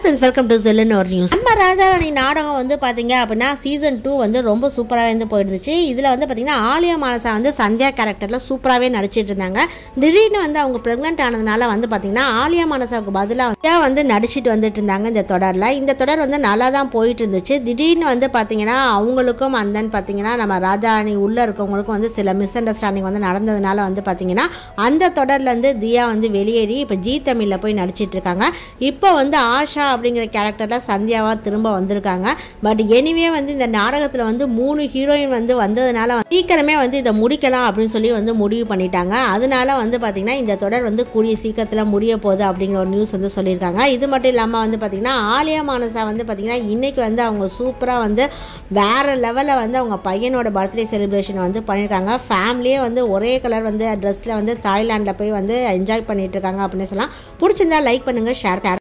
friends welcome to ஜெல்லன் ஒரு news நம்ம ராஜாராணி நாடகம் வந்து பார்த்தீங்க அப்படின்னா சீசன் டூ வந்து ரொம்ப சூப்பராக வந்து போயிடுச்சு இதில் வந்து பார்த்தீங்கன்னா ஆலியா மானசா வந்து சந்தியா கேரக்டரில் சூப்பராகவே நடிச்சிட்டு இருந்தாங்க திடீர்னு வந்து அவங்க ப்ரெக்னென்ட் ஆனதுனால வந்து பார்த்தீங்கன்னா ஆலியா மானசாவுக்கு பதிலாக வந்து வந்து நடிச்சிட்டு வந்துட்டு இருந்தாங்க இந்த தொடரில் இந்த தொடர் வந்து நல்லா தான் போயிட்டு இருந்துச்சு திடீர்னு வந்து பார்த்தீங்கன்னா அவங்களுக்கும் அந்தன் பார்த்தீங்கன்னா நம்ம ராஜாராணி உள்ளே இருக்கவங்களுக்கும் வந்து சில மிஸ் அண்டர்ஸ்டாண்டிங் வந்து நடந்ததுனால வந்து பார்த்தீங்கன்னா அந்த தொடர்லேருந்து தியா வந்து வெளியேறி இப்போ ஜி தமிழில் போய் நடிச்சிட்டு இருக்காங்க இப்போ வந்து ஆஷா அப்படிங்கிற கேரக்டரில் சந்தியாவாக திரும்ப வந்திருக்காங்க பட் எனிவே வந்து இந்த நாடகத்தில் வந்து மூணு ஹீரோயின் வந்து வந்ததுனால வந்து சீக்கிரமே வந்து இதை முடிக்கலாம் அப்படின்னு சொல்லி வந்து முடிவு பண்ணிட்டாங்க அதனால வந்து பார்த்திங்கன்னா இந்த தொடர் வந்து கூடிய சீக்கிரத்தில் முடிய போகுது அப்படிங்கிற ஒரு நியூஸ் வந்து சொல்லியிருக்காங்க இது மட்டும் இல்லாமல் வந்து பார்த்திங்கன்னா ஆலியா மானசா வந்து பார்த்திங்கன்னா இன்னைக்கு வந்து அவங்க சூப்பராக வந்து வேற லெவலில் வந்து அவங்க பையனோட பர்த்டே செலிப்ரேஷன் வந்து பண்ணியிருக்காங்க ஃபேமிலியே வந்து ஒரே கலர் வந்து ட்ரெஸ்ஸில் வந்து தாய்லாண்டில் போய் வந்து என்ஜாய் பண்ணிட்டு இருக்காங்க அப்படின்னு சொல்லலாம் பிடிச்சிருந்தா லைக் பண்ணுங்கள் ஷேர்